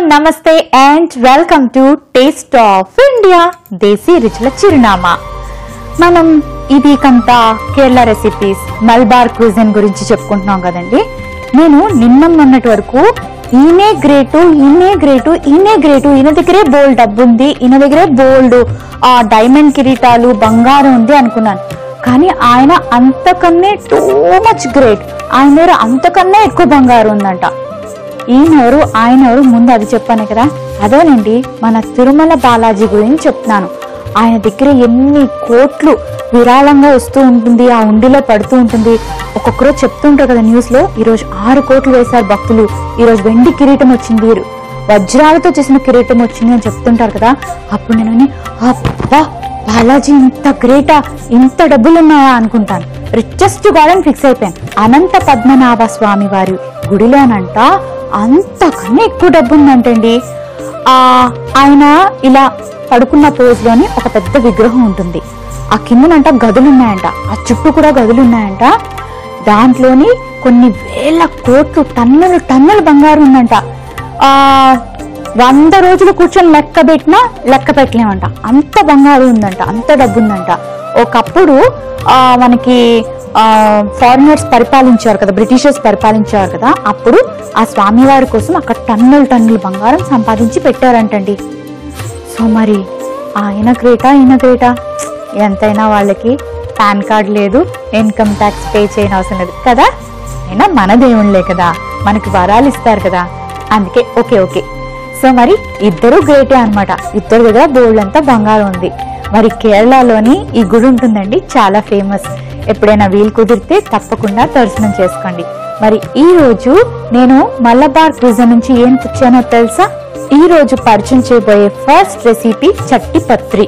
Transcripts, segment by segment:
నమస్తే and welcome to taste of India దేశీ రుచుల చిరునామా మనం ఈ వీక్ అంతా కేరళ రెసిపీస్ మల్బార్ క్రూజన్ గురించి చెప్పుకుంటున్నాం కదండి నేను నిన్న మొన్నటి వరకు ఈయనే గ్రేటు ఈయనే గ్రేటు ఈయనే గ్రేటు ఈయన దగ్గరే బోల్డ్ డబ్బు ఉంది ఈయన దగ్గరే బోల్డ్ ఆ డైమండ్ కిరీటాలు బంగారం ఉంది అనుకున్నాను కానీ ఆయన అంతకన్నే టూ మచ్ గ్రేట్ ఆయన దగ్గర అంతకన్నా ఎక్కువ బంగారం ఉందంట ఈయనెవరు ఆయన ఎవరు ముందు అది చెప్పాను కదా అదేనండి మన తిరుమల బాలాజీ గురించి చెప్తున్నాను ఆయన దగ్గర ఎన్ని కోట్లు విరాళంగా వస్తూ ఉంటుంది ఆ ఉండిలో పడుతూ ఉంటుంది ఒక్కొక్కరు చెప్తుంటారు కదా న్యూస్ లో ఈ రోజు ఆరు కోట్లు వేశారు భక్తులు ఈ రోజు వెండి కిరీటం వచ్చింది వజ్రాలతో చేసిన కిరీటం వచ్చింది అని చెప్తుంటారు కదా అప్పుడు నేను విని, అబ్బా బాలాజీ ఇంత గ్రేటా ఇంత డబ్బులు ఉన్నాయా అనుకుంటాను రిచెస్ట్ గార్డెన్ ఫిక్స్ అయిపోయాను అనంత పద్మనాభ స్వామి వారి గుడిలోనంట అంతకన్నా ఎక్కువ డబ్బు ఉందంటండి ఆ ఆయన ఇలా పడుకున్న పోజ్ లోని ఒక పెద్ద విగ్రహం ఉంటుంది ఆ కిందనంట గదులు ఉన్నాయంట ఆ చుట్టూ కూడా గదులు ఉన్నాయంట దాంట్లోని కొన్ని వేల కోట్లు టన్నులు టన్నుల బంగారం ఉందంట ఆ వంద రోజులు కూర్చొని లెక్క పెట్టినా లెక్క పెట్టలేమంట అంత బంగారం ఉందంట అంత డబ్బు ఉందంట ఒకప్పుడు ఆ మనకి ఫారినర్స్ పరిపాలించారు కదా బ్రిటిషర్స్ పరిపాలించారు కదా అప్పుడు ఆ స్వామివారి కోసం అక్కడ టన్నులు టన్నులు బంగారం సంపాదించి పెట్టారంటండి సో మరి ఆయన గ్రేటా ఈయన గ్రేటా ఎంతైనా వాళ్ళకి పాన్ కార్డ్ లేదు ఇన్కమ్ ట్యాక్స్ పే చేయని అవసరం లేదు కదా అయినా మన దేవుళ్ళే కదా మనకి వరాలు ఇస్తారు కదా అందుకే ఓకే ఓకే సో మరి ఇద్దరు గ్రేటే అన్నమాట ఇద్దరు దగ్గర బోల్డ్ అంతా బంగారం ఉంది మరి కేరళలోని ఈ గుడి ఉంటుందండి చాలా ఫేమస్ ఎప్పుడైనా వీలు కుదిరితే తప్పకుండా దర్శనం చేసుకోండి మరి ఈ రోజు నేను మలబార్ క్రూజర్ నుంచి ఏం తెచ్చానో తెలుసా ఈ రోజు పరిచయం చేయబోయే ఫస్ట్ రెసిపీ చట్టి పత్రి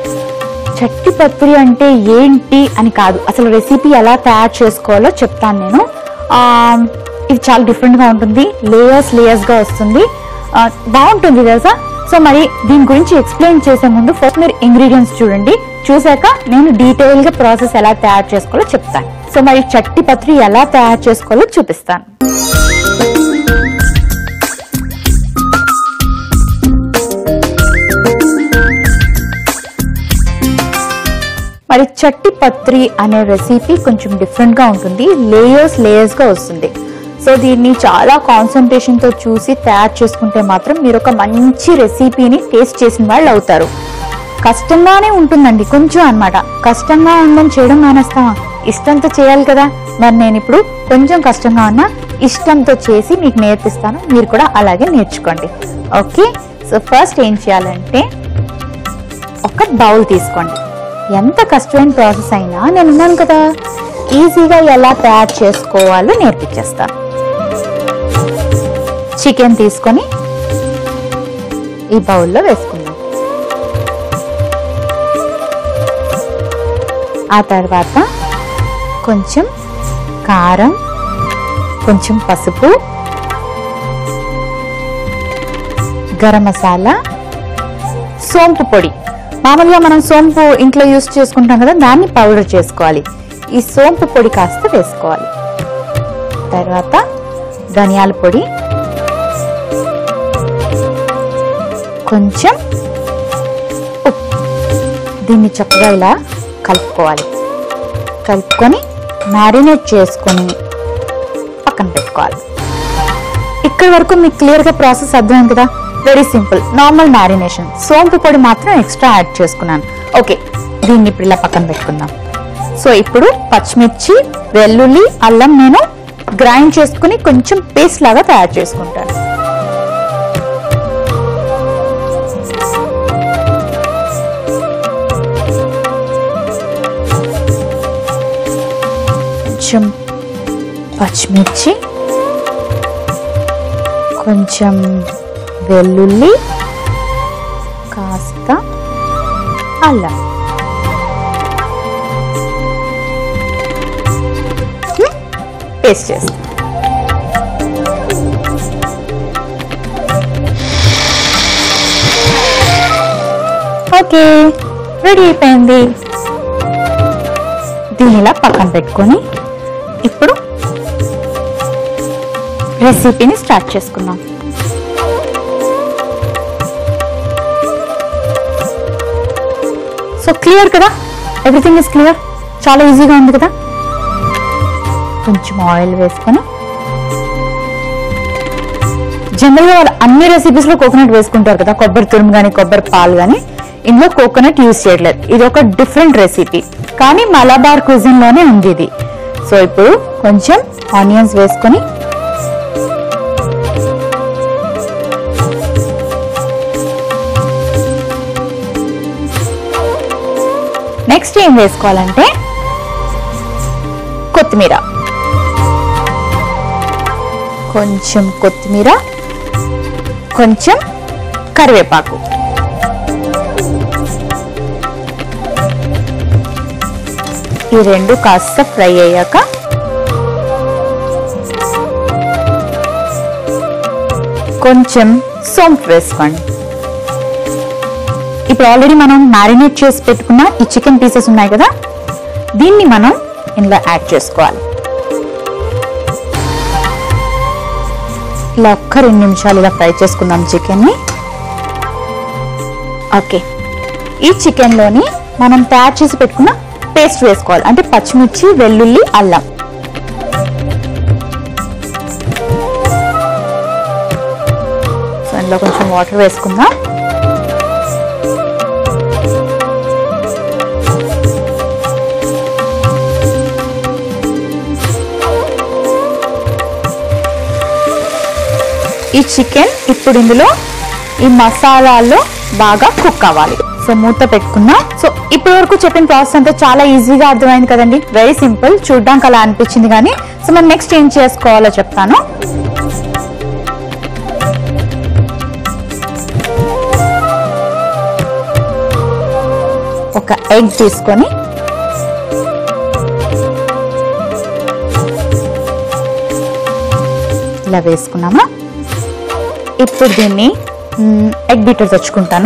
చట్టి పత్రి అంటే ఏంటి అని కాదు అసలు రెసిపీ ఎలా తయారు చేసుకోవాలో చెప్తాను నేను ఆ, ఇది చాలా డిఫరెంట్ గా ఉంటుంది లేయర్స్ లేయర్స్ గా వస్తుంది ఆ, బాగుంటుంది తెలుసా సో మరి దీని గురించి ఎక్స్ప్లెయిన్ చేసే ముందు ఫస్ట్ మీరు ఇంగ్రీడియంట్స్ చూడండి చూసాక నేను డీటెయిల్ గా ప్రాసెస్ ఎలా తయారు చేసుకోవాలో చెప్తాను సో మరి చట్టి పత్రి ఎలా తయారు చేసుకోవాలో చూపిస్తాను మరి చట్టి పత్రి అనే రెసిపీ కొంచెం డిఫరెంట్ గా ఉంటుంది లేయర్స్ లేయర్స్ గా వస్తుంది సో దీన్ని చాలా కాన్సన్ట్రేషన్ తో చూసి తయారు చేసుకుంటే మాత్రం మీరు ఒక మంచి రెసిపీని టేస్ట్ చేసిన వాళ్ళు అవుతారు కష్టంగానే ఉంటుందండి కొంచెం అన్నమాట కష్టంగా ఉందని చేయడం మానేస్తామా ఇష్టంతో చేయాలి కదా మరి నేను ఇప్పుడు కొంచెం కష్టంగా ఉన్నా ఇష్టంతో చేసి మీకు నేర్పిస్తాను మీరు కూడా అలాగే నేర్చుకోండి ఓకే సో ఫస్ట్ ఏం చేయాలంటే ఒక బౌల్ తీసుకోండి ఎంత కష్టమైన ప్రాసెస్ అయినా నేను ఉన్నాను కదా ఈజీగా ఎలా తయారు చేసుకోవాలో నేర్పించేస్తాను చికెన్ తీసుకొని ఈ బౌల్లో వేసుకుందాం ఆ తర్వాత కొంచెం కారం కొంచెం పసుపు గరం మసాలా సోంపు పొడి మామూలుగా మనం సోంపు ఇంట్లో యూస్ చేసుకుంటాం కదా దాన్ని పౌడర్ చేసుకోవాలి ఈ సోంపు పొడి కాస్త వేసుకోవాలి తర్వాత ధనియాల పొడి కొంచెం ఉప్పు దీన్ని చక్కగా ఇలా కలుపుకోవాలి కలుపుకొని మ్యారినేట్ చేసుకొని పక్కన పెట్టుకోవాలి ఇక్కడి వరకు మీకు క్లియర్ గా ప్రాసెస్ అర్థమైంది కదా వెరీ సింపుల్ నార్మల్ మ్యారినేషన్ సోంపు పొడి మాత్రం ఎక్స్ట్రా యాడ్ చేసుకున్నాను ఓకే దీన్ని ఇప్పుడు ఇలా పక్కన పెట్టుకుందాం సో ఇప్పుడు పచ్చిమిర్చి వెల్లుల్లి అల్లం నేను గ్రైండ్ చేసుకుని కొంచెం పేస్ట్ లాగా తయారు చేసుకుంటాను కొంచెం పచ్చిమిర్చి కొంచెం వెల్లుల్లి కాస్త అల్లం పేస్ట్ చేస్తాం ఓకే రెడీ అయిపోయింది దీని ఇలా పక్కన పెట్టుకొని ఇప్పుడు రెసిపీని స్టార్ట్ చేసుకుందాం సో క్లియర్ కదా ఎవ్రీథింగ్ ఇస్ క్లియర్ చాలా ఈజీగా ఉంది కదా కొంచెం ఆయిల్ వేసుకొని జనరల్ గా వాళ్ళు అన్ని రెసిపీస్ లో కోకోనట్ వేసుకుంటారు కదా కొబ్బరి తురుము కానీ కొబ్బరి పాలు కానీ ఇందులో కోకోనట్ యూజ్ చేయట్లేదు ఇది ఒక డిఫరెంట్ రెసిపీ కానీ మలబార్ కుజిన్ లోనే ఉంది ఇది సో ఇప్పుడు కొంచెం ఆనియన్స్ వేసుకొని నెక్స్ట్ ఏం వేసుకోవాలంటే కొత్తిమీర కొంచెం కొత్తిమీర కొంచెం కరివేపాకు ఈ రెండు కాస్త ఫ్రై అయ్యాక కొంచెం సోంపు వేసుకోండి ఇప్పుడు ఆల్రెడీ మనం మ్యారినేట్ చేసి పెట్టుకున్న ఈ చికెన్ పీసెస్ ఉన్నాయి కదా దీన్ని మనం ఇందులో యాడ్ చేసుకోవాలి ఇలా ఒక్క రెండు నిమిషాలు ఇలా ఫ్రై చేసుకుందాం చికెన్ని ఓకే ఈ చికెన్లోని మనం తయారు చేసి పెట్టుకున్న పేస్ట్ వేసుకోవాలి అంటే పచ్చిమిర్చి వెల్లుల్లి అల్లం సో అందులో కొంచెం వాటర్ వేసుకుందాం ఈ చికెన్ ఇప్పుడు ఇందులో ఈ మసాలాల్లో బాగా కుక్ అవ్వాలి సో మూత పెట్టుకున్నాం సో ఇప్పటి వరకు చెప్పిన ప్రాసెస్ అంతా చాలా ఈజీగా అర్థమైంది కదండి వెరీ సింపుల్ చూడ్డానికి అలా అనిపించింది కానీ సో మనం నెక్స్ట్ ఏం చేసుకోవాలో చెప్తాను ఒక ఎగ్ తీసుకొని ఇలా వేసుకున్నామా ఇప్పుడు దీన్ని మ్, ఎగ్ బీటర్ తెచ్చుకుంటాను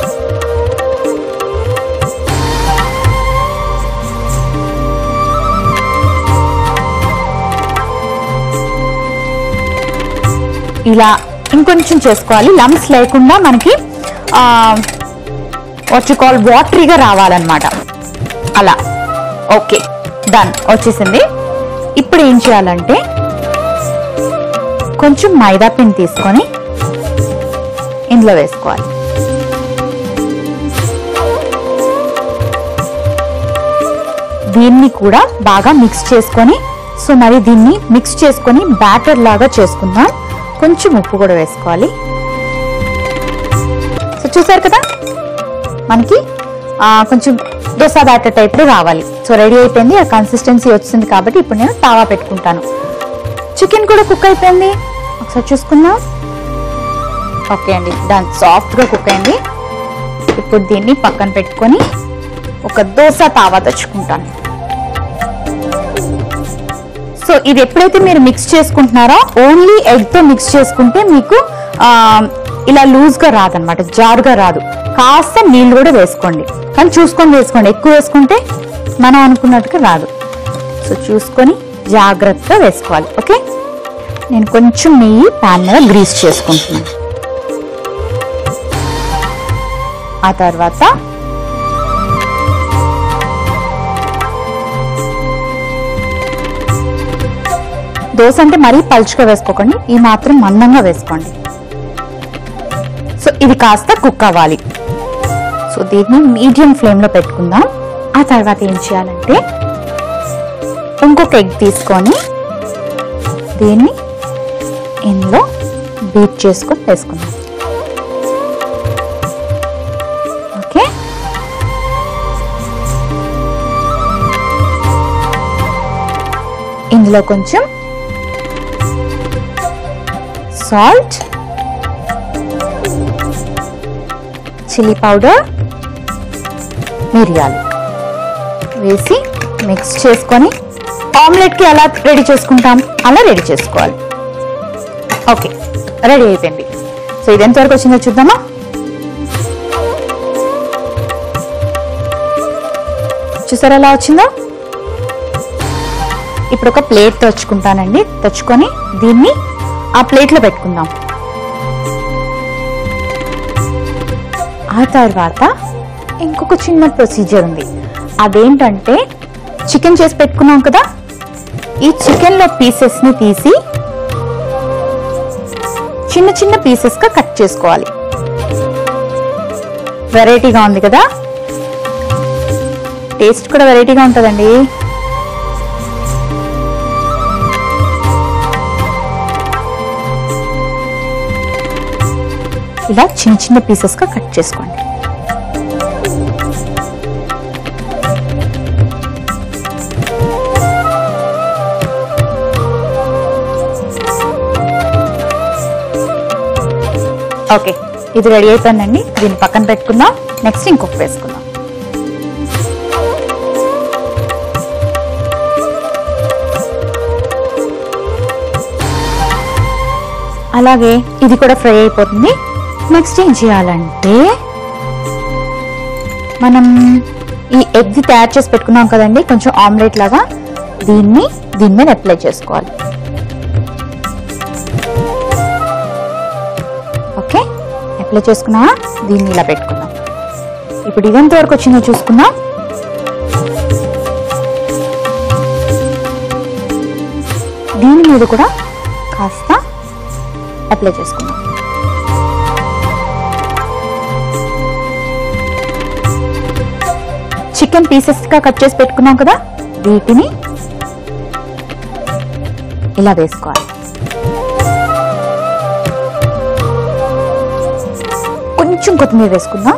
ఇలా ఇంకొంచెం చేసుకోవాలి లమ్స్ లేకుండా మనకి వచ్చి కాల్ వాటరీగా రావాలన్నమాట అలా ఓకే డన్ వచ్చేసింది ఇప్పుడు ఏం చేయాలంటే కొంచెం మైదా పిండి తీసుకొని ఇందులో వేసుకోవాలి దీన్ని కూడా బాగా మిక్స్ చేసుకొని సో మరి దీన్ని మిక్స్ చేసుకొని బ్యాటర్ లాగా చేసుకుందాం కొంచెం ఉప్పు కూడా వేసుకోవాలి సో చూసారు కదా మనకి ఆ, కొంచెం దోశ బ్యాటర్ టైప్లో రావాలి సో రెడీ అయిపోయింది ఆ కన్సిస్టెన్సీ వచ్చింది కాబట్టి ఇప్పుడు నేను తావా పెట్టుకుంటాను చికెన్ కూడా కుక్ అయిపోయింది ఒకసారి చూసుకుందాం ఓకే అండి డన్ సాఫ్ట్గా కుక్ అయింది ఇప్పుడు దీన్ని పక్కన పెట్టుకొని ఒక దోశ తావా తెచ్చుకుంటాను సో ఇది ఎప్పుడైతే మీరు మిక్స్ చేసుకుంటున్నారో ఓన్లీ ఎగ్తో మిక్స్ చేసుకుంటే మీకు ఆ, ఇలా లూజ్గా రాదనమాట జారుగా రాదు కాస్త నీళ్ళు కూడా వేసుకోండి కానీ చూసుకొని వేసుకోండి ఎక్కువ వేసుకుంటే మనం అనుకున్నట్టుగా రాదు సో చూసుకొని జాగ్రత్తగా వేసుకోవాలి ఓకే నేను కొంచెం నెయ్యి ప్యాన్ మీద గ్రీస్ చేసుకుంటున్నాను ఆ తర్వాత దోశ అంటే మరీ పలుచుగా వేసుకోకండి ఈ మాత్రం మందంగా వేసుకోండి సో ఇది కాస్త కుక్ అవ్వాలి సో దీన్ని మీడియం ఫ్లేమ్లో పెట్టుకుందాం ఆ తర్వాత ఏం చేయాలంటే ఇంకొక ఎగ్ తీసుకొని దీన్ని ఇందులో బీట్ చేసుకొని వేసుకుందాం ఓకే ఇందులో కొంచెం సాల్ట్ చిల్లీ పౌడర్ మిరియాలు వేసి మిక్స్ చేసుకొని ఆమ్లెట్కి ఎలా రెడీ చేసుకుంటాం అలా రెడీ చేసుకోవాలి ఓకే రెడీ అయిపోయింది సో ఇది ఎంతవరకు వచ్చిందో చూద్దామా చూసారా ఎలా వచ్చిందో ఇప్పుడు ఒక ప్లేట్ తెచ్చుకుంటానండి తెచ్చుకొని దీన్ని ఆ ప్లేట్లో పెట్టుకుందాం ఆ తర్వాత ఇంకొక చిన్న ప్రొసీజర్ ఉంది అదేంటంటే చికెన్ చేసి పెట్టుకున్నాం కదా ఈ చికెన్లో పీసెస్ని తీసి చిన్న చిన్న పీసెస్గా కట్ చేసుకోవాలి వెరైటీగా ఉంది కదా టేస్ట్ కూడా వెరైటీగా ఉంటుందండి ఇలా చిన్న చిన్న పీసెస్గా కట్ చేసుకోండి ఓకే ఇది రెడీ అయిపోయిందండి దీన్ని పక్కన పెట్టుకుందాం నెక్స్ట్ ఇంకొక వేసుకుందాం అలాగే ఇది కూడా ఫ్రై అయిపోతుంది నెక్స్ట్ ఏం చేయాలంటే మనం ఈ ఎగ్ తయారు చేసి పెట్టుకున్నాం కదండి కొంచెం ఆమ్లెట్ లాగా దీన్ని దీని మీద అప్లై చేసుకోవాలి ఓకే అప్లై చేసుకున్నావా దీన్ని ఇలా పెట్టుకుందాం ఇప్పుడు ఇది ఎంత వరకు వచ్చిందో చూసుకుందాం దీని మీద కూడా కాస్త అప్లై చేసుకుందాం చికెన్ పీసెస్ గా కట్ చేసి పెట్టుకున్నాం కదా వీటిని ఇలా వేసుకోవాలి కొంచెం కొత్తిమీర వేసుకుందాం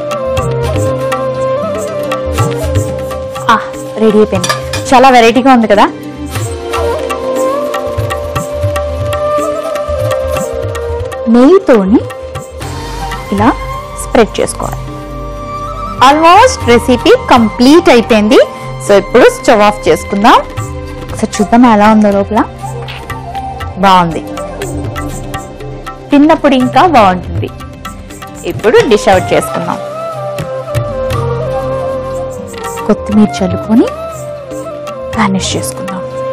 ఆ రెడీ అయిపోయింది చాలా వెరైటీగా ఉంది కదా నెయ్యితోని ఇలా స్ప్రెడ్ చేసుకోవాలి ఆల్మోస్ట్ రెసిపీ కంప్లీట్ అయిపోయింది సో ఇప్పుడు స్టవ్ ఆఫ్ చేసుకుందాం ఒకసారి చూద్దాం ఎలా ఉందో లోపల బాగుంది తిన్నప్పుడు ఇంకా బాగుంటుంది ఇప్పుడు డిష్ అవుట్ చేసుకుందాం కొత్తిమీర చల్లుకొని గార్నిష్ చేసుకుందాం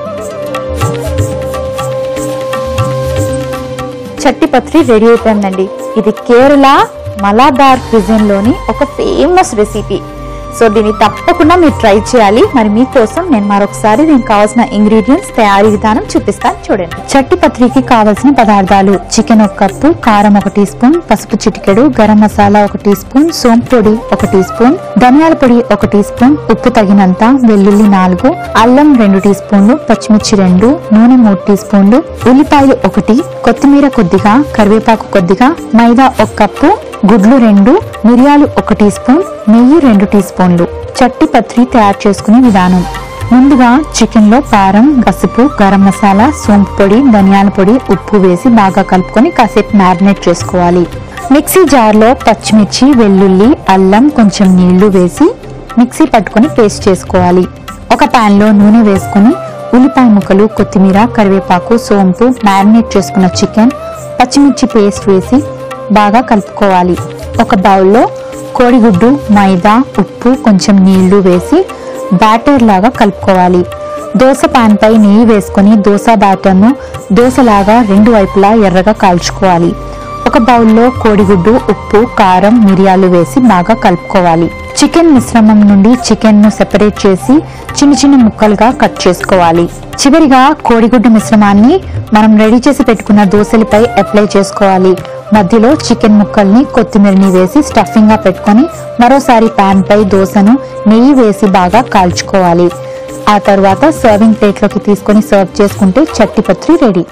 చట్టిపత్రి రెడీ అయిపోయిందండి ఇది కేరళ మలాబార్ క్విజిన్ లోని ఒక ఫేమస్ రెసిపీ సో దీన్ని తప్పకుండా మీరు ట్రై చేయాలి మరి మీకోసం నేను మరొకసారి దీనికి కావాల్సిన ఇంగ్రీడియంట్స్ తయారీ విధానం చూపిస్తాను చూడండి చట్టి పత్రికి కావలసిన పదార్థాలు చికెన్ ఒక కప్పు కారం ఒక టీ స్పూన్ పసుపు చిటికెడు గరం మసాలా ఒక టీ స్పూన్ సోంపు పొడి ఒక టీ స్పూన్ ధనియాల పొడి ఒక టీ స్పూన్ ఉప్పు తగినంత వెల్లుల్లి నాలుగు అల్లం రెండు టీ స్పూన్లు పచ్చిమిర్చి రెండు నూనె మూడు టీ స్పూన్లు ఉల్లిపాయలు ఒకటి కొత్తిమీర కొద్దిగా కరివేపాకు కొద్దిగా మైదా ఒక కప్పు గుడ్లు రెండు మిరియాలు ఒక టీ స్పూన్ నెయ్యి రెండు టీ స్పూన్లు చట్టి పత్రి తయారు చేసుకునే విధానం ముందుగా చికెన్ లో కారం పసుపు గరం మసాలా సోంపు పొడి ధనియాల పొడి ఉప్పు వేసి బాగా కలుపుకొని కాసేపు మ్యారినేట్ చేసుకోవాలి మిక్సీ జార్లో పచ్చిమిర్చి వెల్లుల్లి అల్లం కొంచెం నీళ్లు వేసి మిక్సీ పట్టుకొని పేస్ట్ చేసుకోవాలి ఒక పాన్ లో నూనె వేసుకొని ఉల్లిపాయ ముక్కలు కొత్తిమీర కరివేపాకు సోంపు మ్యారినేట్ చేసుకున్న చికెన్ పచ్చిమిర్చి పేస్ట్ వేసి బాగా కలుపుకోవాలి ఒక బౌల్లో కోడిగుడ్డు మైదా ఉప్పు కొంచెం నీళ్లు వేసి బ్యాటర్ లాగా కలుపుకోవాలి దోశ పాన్ పై నెయ్యి వేసుకొని దోశ బ్యాటర్ను దోశలాగా రెండు వైపులా ఎర్రగా కాల్చుకోవాలి ఒక బౌల్లో కోడిగుడ్డు ఉప్పు కారం మిరియాలు వేసి బాగా కలుపుకోవాలి చికెన్ మిశ్రమం నుండి చికెన్ ను సెపరేట్ చేసి చిన్న చిన్న ముక్కలుగా కట్ చేసుకోవాలి చివరిగా కోడిగుడ్డు మిశ్రమాన్ని మనం రెడీ చేసి పెట్టుకున్న దోశలపై అప్లై చేసుకోవాలి మధ్యలో చికెన్ ముక్కల్ని కొత్తిమీరని వేసి స్టఫింగ్ గా పెట్టుకొని మరోసారి పాన్ పై దోశను నెయ్యి వేసి బాగా కాల్చుకోవాలి ఆ తర్వాత సర్వింగ్ ప్లేట్లోకి తీసుకొని సర్వ్ చేసుకుంటే చట్టిపత్రి రెడీ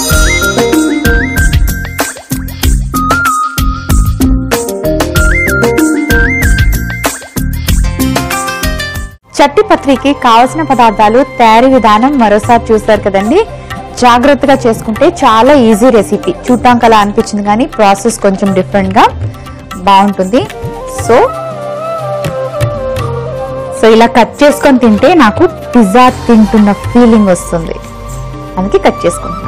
చట్టిపత్రికి కావలసిన పదార్థాలు తయారీ విధానం మరోసారి చూస్తారు కదండి జాగ్రత్తగా చేసుకుంటే చాలా ఈజీ రెసిపీ చూడటానికి అలా అనిపించింది కానీ ప్రాసెస్ కొంచెం డిఫరెంట్ గా బాగుంటుంది సో సో ఇలా కట్ చేసుకొని తింటే నాకు పిజ్జా తింటున్న ఫీలింగ్ వస్తుంది అందుకే కట్ చేసుకుంటున్నాను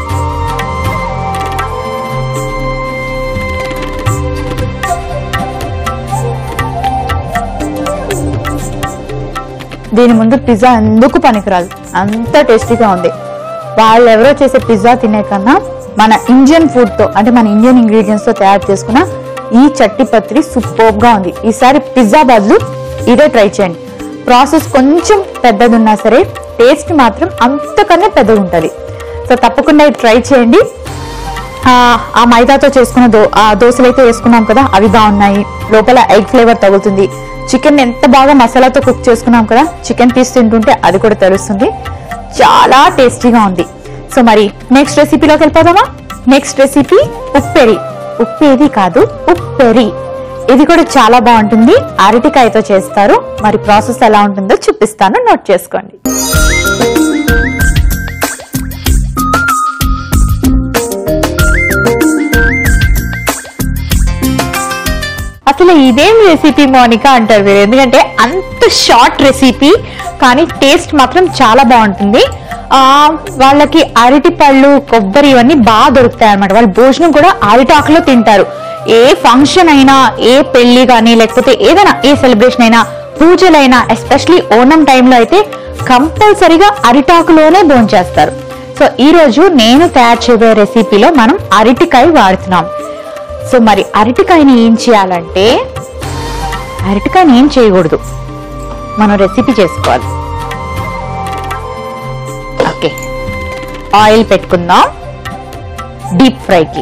దీని ముందు పిజ్జా ఎందుకు పనికిరాదు అంత టేస్టీగా ఉంది వాళ్ళు ఎవరో చేసే పిజ్జా తినే కన్నా మన ఇండియన్ ఫుడ్ తో అంటే మన ఇండియన్ ఇంగ్రీడియంట్స్ తో తయారు చేసుకున్న ఈ చట్టి పత్రి సూపర్ గా ఉంది ఈసారి పిజ్జా బదులు ఇదే ట్రై చేయండి ప్రాసెస్ కొంచెం పెద్దది ఉన్నా సరే టేస్ట్ మాత్రం అంతకన్నా పెద్దగా ఉంటుంది సో తప్పకుండా ఇది ట్రై చేయండి ఆ, ఆ మైదాతో చేసుకున్న దో ఆ దోశలు అయితే వేసుకున్నాం కదా అవి బాగున్నాయి లోపల ఎగ్ ఫ్లేవర్ తగులుతుంది చికెన్ ఎంత బాగా మసాలాతో కుక్ చేసుకున్నాం కదా చికెన్ పీస్ తింటుంటే అది కూడా తెలుస్తుంది చాలా టేస్టీగా ఉంది సో మరి నెక్స్ట్ రెసిపీలోకి వెళ్ళిపోదామా నెక్స్ట్ రెసిపీ ఉప్పెరి ఉప్పేది కాదు ఉప్పెరి ఇది కూడా చాలా బాగుంటుంది అరటికాయతో చేస్తారు మరి ప్రాసెస్ ఎలా ఉంటుందో చూపిస్తాను నోట్ చేసుకోండి అసలు ఇదేం రెసిపీ మోనిక అంటారు మీరు ఎందుకంటే అంత షార్ట్ రెసిపీ కానీ టేస్ట్ మాత్రం చాలా బాగుంటుంది ఆ వాళ్ళకి అరటి పళ్ళు కొబ్బరి ఇవన్నీ బాగా దొరుకుతాయి అన్నమాట వాళ్ళు భోజనం కూడా అరిటాకులో తింటారు ఏ ఫంక్షన్ అయినా ఏ పెళ్లి కానీ లేకపోతే ఏదైనా ఏ సెలబ్రేషన్ అయినా పూజలైనా ఎస్పెషలీ ఓణం టైంలో అయితే కంపల్సరీగా అరిటాకులోనే భోంచేస్తారు సో ఈ రోజు నేను తయారు చేయబోయే రెసిపీలో మనం అరటికాయ వాడుతున్నాం సో మరి అరటికాయని ఏం చేయాలంటే అరటికాయని ఏం చేయకూడదు మనం రెసిపీ చేసుకోవాలి ఓకే ఆయిల్ పెట్టుకుందాం డీప్ ఫ్రైకి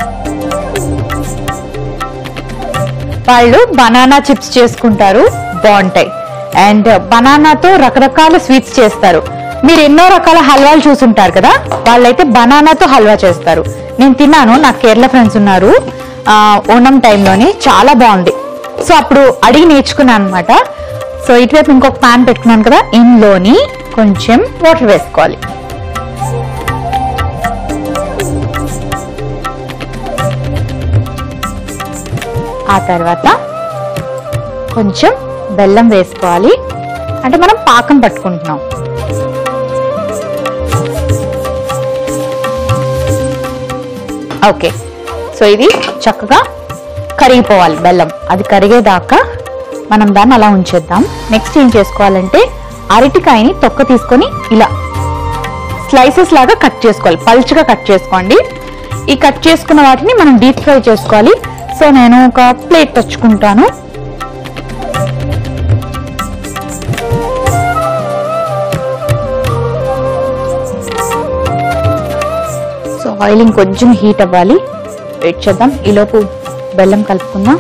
వాళ్ళు బనానా చిప్స్ చేసుకుంటారు బాగుంటాయి అండ్ బనానాతో రకరకాల స్వీట్స్ చేస్తారు మీరు ఎన్నో రకాల హల్వాలు చూసుంటారు కదా వాళ్ళైతే బనానాతో హల్వా చేస్తారు నేను తిన్నాను నాకు కేరళ ఫ్రెండ్స్ ఉన్నారు ఆ, ఓణం టైంలోని చాలా బాగుంది సో అప్పుడు అడిగి నేర్చుకున్నాను అనమాట సో ఇటువైపు ఇంకొక ప్యాన్ పెట్టుకున్నాను కదా ఇందులోని కొంచెం వాటర్ వేసుకోవాలి ఆ తర్వాత కొంచెం బెల్లం వేసుకోవాలి అంటే మనం పాకం పట్టుకుంటున్నాం ఓకే సో ఇది చక్కగా కరిగిపోవాలి బెల్లం అది కరిగేదాకా మనం దాన్ని అలా ఉంచేద్దాం నెక్స్ట్ ఏం చేసుకోవాలంటే అరటికాయని తొక్క తీసుకొని ఇలా స్లైసెస్ లాగా కట్ చేసుకోవాలి పల్చగా కట్ చేసుకోండి ఈ కట్ చేసుకున్న వాటిని మనం డీప్ ఫ్రై చేసుకోవాలి సో నేను ఒక ప్లేట్ తెచ్చుకుంటాను సో ఆయిల్ ఇంకొంచెం హీట్ అవ్వాలి వెయిట్ చేద్దాం ఈలోపు బెల్లం కలుపుకుందాం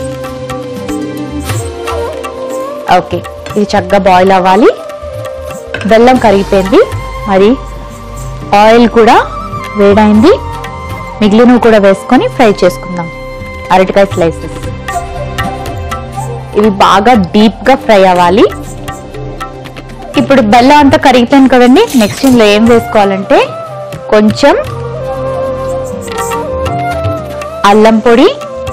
ఓకే ఇది చక్కగా బాయిల్ అవ్వాలి బెల్లం కరిగిపోయింది మరి ఆయిల్ కూడా వేడైంది మిగిలినవి కూడా వేసుకొని ఫ్రై చేసుకుందాం అరటికాయ స్లైసెస్ ఇవి బాగా డీప్ గా ఫ్రై అవ్వాలి ఇప్పుడు బెల్లం అంతా కరిగిపోయింది కదండి నెక్స్ట్ ఇందులో ఏం వేసుకోవాలంటే కొంచెం అల్లం పొడి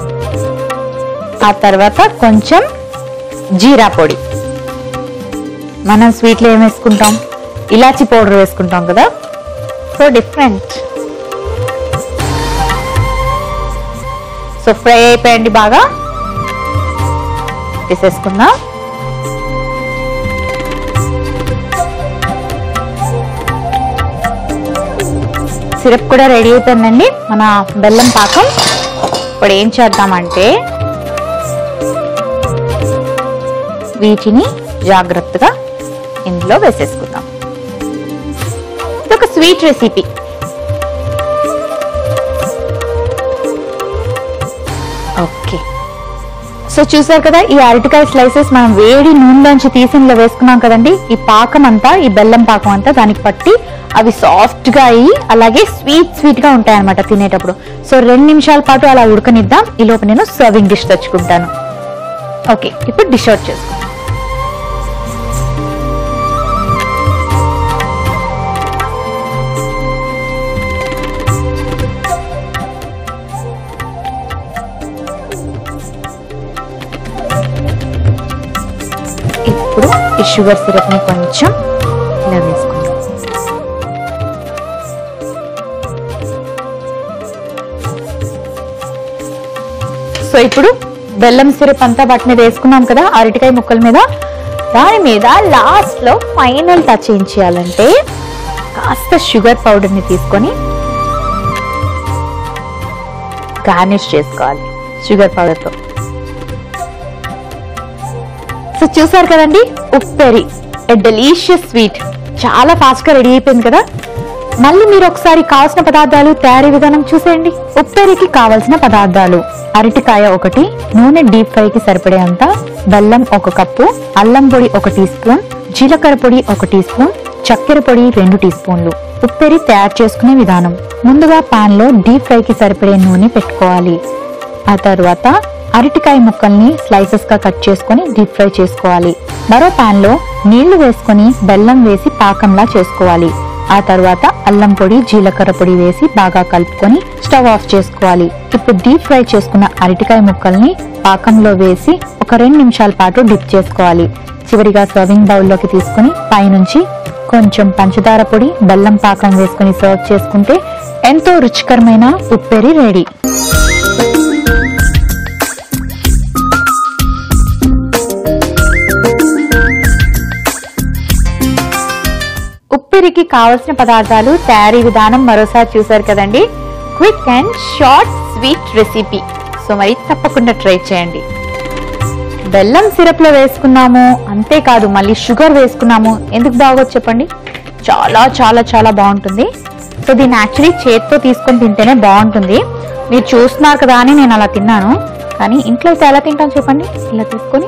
ఆ తర్వాత కొంచెం జీరా పొడి మనం స్వీట్లో ఏం వేసుకుంటాం ఇలాచి పౌడర్ వేసుకుంటాం కదా సో డిఫరెంట్ సో ఫ్రై అయిపోయండి బాగా తీసేసుకుందాం సిరప్ కూడా రెడీ అయిపోయిందండి మన బెల్లం పాకం ఇప్పుడు ఏం చేద్దామంటే వీటిని జాగ్రత్తగా ఇందులో వేసేసుకుందాం ఇది ఒక స్వీట్ రెసిపీ ఓకే సో చూసారు కదా ఈ అరటికాయ స్లైసెస్ మనం వేడి నూనెలోంచి తీసి ఇందులో వేసుకున్నాం కదండి ఈ పాకం అంతా ఈ బెల్లం పాకం అంతా దానికి పట్టి అవి సాఫ్ట్ గా అయ్యి అలాగే స్వీట్ స్వీట్ గా ఉంటాయి అనమాట తినేటప్పుడు సో రెండు నిమిషాల పాటు అలా ఉడకనిద్దాం ఈ లోపు నేను సర్వింగ్ డిష్ తెచ్చుకుంటాను ఓకే ఇప్పుడు డిష్ అవుట్ చేసుకుందాం ఇప్పుడు ఈ షుగర్ సిరప్ ని కొంచెం ఇలా వేసుకుందాం సో ఇప్పుడు బెల్లం సిరప్ అంతా వాటి మీద వేసుకున్నాం కదా అరటికాయ ముక్కల మీద దాని మీద లాస్ట్ లో ఫైనల్ టచ్ ఏం చేయాలంటే కాస్త షుగర్ పౌడర్ ని తీసుకొని గార్నిష్ చేసుకోవాలి షుగర్ పౌడర్తో సో చూసారు కదండి ఉప్పెరి ఎ డెలీషియస్ స్వీట్ చాలా ఫాస్ట్ గా రెడీ అయిపోయింది కదా మళ్ళీ మీరు ఒకసారి కావాల్సిన పదార్థాలు తయారీ విధానం చూసేయండి ఉప్పెరికి కావలసిన పదార్థాలు అరటికాయ ఒకటి నూనె డీప్ ఫ్రై కి సరిపడేంత బెల్లం ఒక కప్పు అల్లం పొడి ఒక టీ స్పూన్ జీలకర్ర పొడి ఒక టీ స్పూన్ చక్కెర పొడి రెండు టీ స్పూన్లు ఉప్పెరి తయారు చేసుకునే విధానం ముందుగా పాన్ లో డీప్ ఫ్రై కి సరిపడే నూనె పెట్టుకోవాలి ఆ తర్వాత అరటికాయ ముక్కల్ని స్లైసెస్ గా కట్ చేసుకొని డీప్ ఫ్రై చేసుకోవాలి మరో పాన్ లో నీళ్లు వేసుకొని బెల్లం వేసి పాకంలా చేసుకోవాలి ఆ తర్వాత అల్లం పొడి జీలకర్ర పొడి వేసి బాగా కలుపుకొని స్టవ్ ఆఫ్ చేసుకోవాలి ఇప్పుడు డీప్ ఫ్రై చేసుకున్న అరటికాయ ముక్కల్ని పాకంలో వేసి ఒక రెండు నిమిషాల పాటు డిప్ చేసుకోవాలి చివరిగా సర్వింగ్ బౌల్లోకి తీసుకొని పైనుంచి కొంచెం పంచదార పొడి బెల్లం పాకం వేసుకొని సర్వ్ చేసుకుంటే ఎంతో రుచికరమైన ఉప్పెరి రెడీ ఉప్పిరికి కావలసిన పదార్థాలు తయారీ విధానం మరోసారి చూసారు కదండి quick and short sweet recipe so మరి తప్పకుండా ట్రై చేయండి బెల్లం సిరప్ లో వేసుకున్నాము అంతేకాదు మళ్ళీ షుగర్ వేసుకున్నాము ఎందుకు బాగోదు చెప్పండి చాలా చాలా చాలా బాగుంటుంది సో దీన్ని యాక్చువల్లీ చేత్తో తీసుకొని తింటేనే బాగుంటుంది మీరు చూస్తున్నారు కదా అని నేను అలా తిన్నాను కానీ ఇంట్లో అయితే ఎలా తింటాను చెప్పండి ఇలా తీసుకొని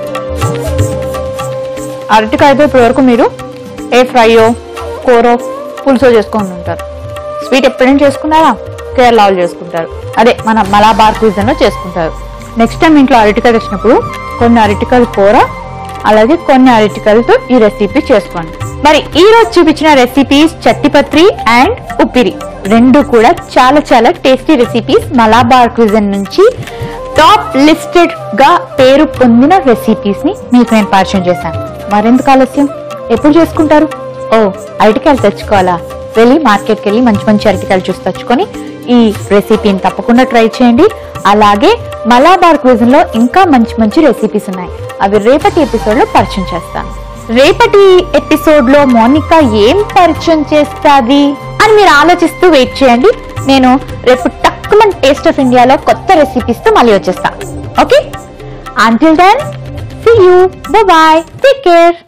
అరటికాయతో ఇప్పటి వరకు మీరు ఏ ఫ్రైయో కూరో పులుసో చేసుకొని ఉంటారు స్వీట్ ఎప్పుడైనా చేసుకున్నారా కేరళ వాళ్ళు చేసుకుంటారు అదే మన మలాబార్ క్యూజన్ లో చేసుకుంటారు నెక్స్ట్ టైం ఇంట్లో అరటికాయ తెచ్చినప్పుడు కొన్ని అరటికాయలు కూర అలాగే కొన్ని అరటికాయలతో ఈ రెసిపీ చేసుకోండి మరి ఈ రోజు చూపించిన రెసిపీస్ చట్టిపత్రి అండ్ ఉప్పిరి రెండు కూడా చాలా చాలా టేస్టీ రెసిపీస్ మలాబార్ క్విజన్ నుంచి టాప్ లిస్టెడ్ గా పేరు పొందిన రెసిపీస్ ని మీకు నేను పరిచయం చేశాను మరెందుకు ఆలస్యం ఎప్పుడు చేసుకుంటారు ఓ అరటికాయలు తెచ్చుకోవాలా వెళ్ళి మార్కెట్కి వెళ్ళి మంచి మంచి అరటికాయలు చూసి తెచ్చుకొని ఈ రెసిపీని తప్పకుండా ట్రై చేయండి అలాగే మలాబార్ క్విజన్ లో ఇంకా మంచి మంచి రెసిపీస్ ఉన్నాయి అవి రేపటి ఎపిసోడ్ లో పరిచయం చేస్తాను రేపటి ఎపిసోడ్ లో మోనికా ఏం పరిచయం చేస్తాది అని మీరు ఆలోచిస్తూ వెయిట్ చేయండి నేను రేపు టక్కుమన్ టేస్ట్ ఆఫ్ ఇండియాలో కొత్త రెసిపీస్ తో మళ్ళీ వచ్చేస్తా okay until then see you bye take care